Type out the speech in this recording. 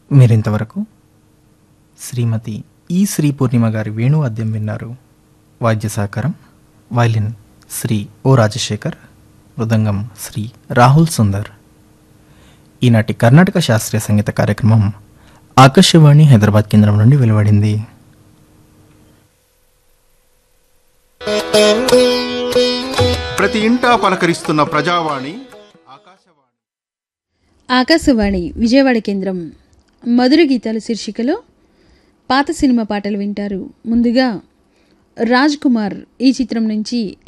మీరింతవరకు శ్రీమతి ఈ శ్రీ పూర్ణిమ గారి వేణు వాద్యం విన్నారు వాద్య సహకారం వైలిన్ శ్రీ ఓ రాజశేఖర్ మృదంగం శ్రీ రాహుల్ సుందర్ ఈనాటి కర్ణాటక శాస్త్రీయ సంగీత కార్యక్రమం ఆకాశవాణి హైదరాబాద్ కేంద్రం నుండి వెలువడింది ప్రతి ఇంటా పలకరిస్తున్న ప్రజావాణి ఆకాశవాణి ఆకాశవాణి విజయవాడ కేంద్రం మధుర గీతాల శీర్షికలో పాత సినిమా పాటలు వింటారు ముందుగా రాజ్ కుమార్ ఈ చిత్రం నుంచి